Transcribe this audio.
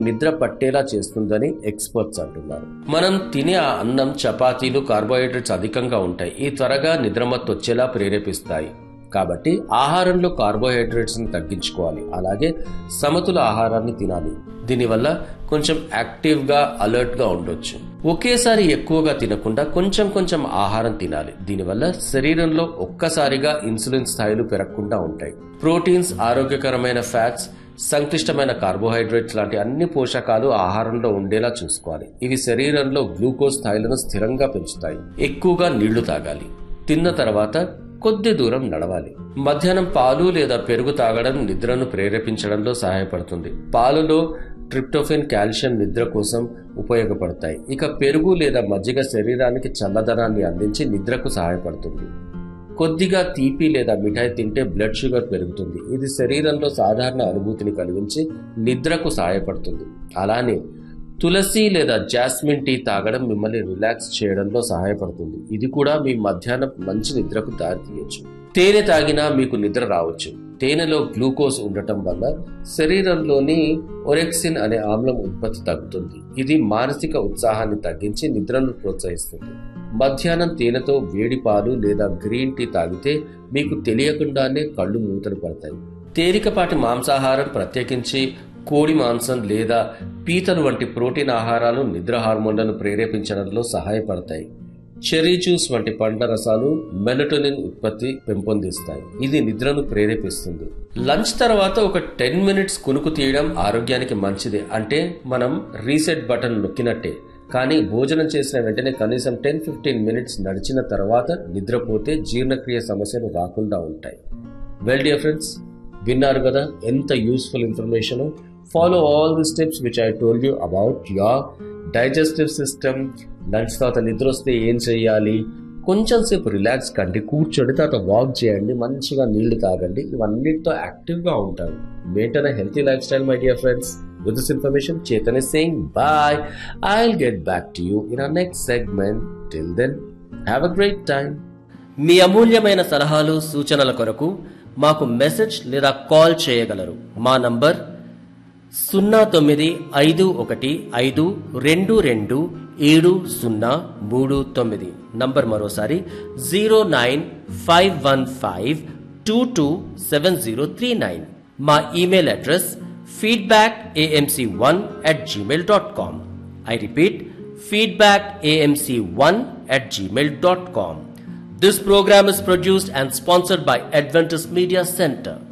నిద్ర పట్టేలా చేస్తుందని ఎక్స్పర్ట్స్ అంటున్నారు మనం తినే ఆ అన్నం చపాతీలు కార్బోహైడ్రేట్స్ అధికంగా ఉంటాయి ఈ త్వరగా నిద్రమత్తు వచ్చేలా ప్రేరేపిస్తాయి కాబట్టి ఆహారంలో కార్బోహైడ్రేట్స్ ని తగ్గించుకోవాలి అలాగే సమతుల ఆహారాన్ని తినాలి దీనివల్ల కొంచెం యాక్టివ్ గా అలర్ట్ గా ఉండొచ్చు ఒకేసారి ఎక్కువగా తినకుండా కొంచెం కొంచెం ఆహారం తినాలి దీనివల్ల శరీరంలో ఒక్కసారిగా ఇన్సులిన్ స్థాయిలు పెరగకుండా ఉంటాయి ప్రోటీన్స్ ఆరోగ్యకరమైన ఫ్యాట్స్ సంక్లిష్టమైన కార్బోహైడ్రేట్స్ లాంటి అన్ని పోషకాలు ఆహారంలో ఉండేలా చూసుకోవాలి ఇవి శరీరంలో గ్లూకోజ్ స్థాయిలను స్థిరంగా పెంచుతాయి ఎక్కువగా నీళ్లు తాగాలి తిన్న తర్వాత కొద్ది దూరం నడవాలి మధ్యాహ్నం పాలు లేదా పెరుగు తాగడం నిద్రను ప్రేరేపించడంలో సహాయపడుతుంది పాలులో ట్రిప్టోఫిన్ కాల్షియం నిద్ర కోసం ఉపయోగపడతాయి ఇక పెరుగు లేదా మజ్జిగ శరీరానికి చల్లదనాన్ని అందించి నిద్రకు సహాయపడుతుంది కొద్దిగా తీపి లేదా మిఠాయి తింటే బ్లడ్ షుగర్ పెరుగుతుంది ఇది శరీరంలో సాధారణ అనుభూతిని కలిగించి నిద్రకు సహాయపడుతుంది అలానే తులసి లేదా జాస్మిన్ టీ తాగడం మిమ్మల్ని రిలాక్స్ చేయడంలో సహాయపడుతుంది ఇది కూడా మీ మధ్యాహ్నం మంచి నిద్రకు దారితీయచ్చు తేనె తాగినా మీకు నిద్ర రావచ్చు తేనెలో గ్లూకోజ్ ఉండటం వల్ల శరీరంలోని ఒరెక్సిన్ అనే ఆమ్లం ఉత్పత్తి తగ్గుతుంది ఇది మానసిక ఉత్సాహాన్ని తగ్గించి నిద్రను ప్రోత్సహిస్తుంది మధ్యాహ్నం తేనెతో వేడి పాలు లేదా గ్రీన్ టీ తాగితే మీకు తెలియకుండానే కళ్ళు మూతలు పడతాయి తేలికపాటి మాంసాహారం ప్రత్యేకించి కోడి మాంసం లేదా పీతలు వంటి ప్రోటీన్ ఆహారాలు నిద్ర హార్మోన్లను ప్రేరేపించడంలో సహాయపడతాయి చెర్రీ జ్యూస్ వంటి పండ్ల రసాలు మెలటోనిన్ ఉత్పత్తి పెంపొందిస్తాయి ఇది నిద్రను ప్రేరేపిస్తుంది లంచ్ తర్వాత ఒక టెన్ మినిట్స్ కునుకు తీయడం ఆరోగ్యానికి మంచిది అంటే మనం రీసెట్ బటన్ నొక్కినట్టే కానీ భోజనం చేసిన వెంటనే కనీసం టెన్ ఫిఫ్టీన్ మినిట్స్ నడిచిన తర్వాత నిద్రపోతే జీర్ణక్రియ సమస్యలు రాకుండా ఉంటాయి వెల్ డియర్ ఫ్రెండ్స్ విన్నారు కదా ఎంత useful information follow all the steps which I told you about your digestive system lunch తర్వాత నిద్ర వస్తే ఏం చేయాలి కొంచెం సేపు రిలాక్స్ కండి కూర్చోండి తర్వాత వాక్ చేయండి మంచిగా నీళ్లు తాగండి ఇవన్నిటితో యాక్టివ్గా ఉంటారు maintain healthy life style my dear friends with this information Chetan is saying bye I will get back to you in our next segment till then have a great time మీ అమూల్యమైన సలహాలు సూచనల కొరకు మాకు మెసేజ్ లేదా కాల్ చేయగలరు మా number సున్నా తొమ్మిది ఐదు ఒకటి ఐదు రెండు రెండు ఏడు సున్నా మూడు తొమ్మిది నంబర్ మరోసారి zero nine five one five two two seven zero three nine మా email address feedback AMC one at Gmail dot com I repeat feedback AMC one at gmail.com. This program is produced and sponsored by Adventist Media Center.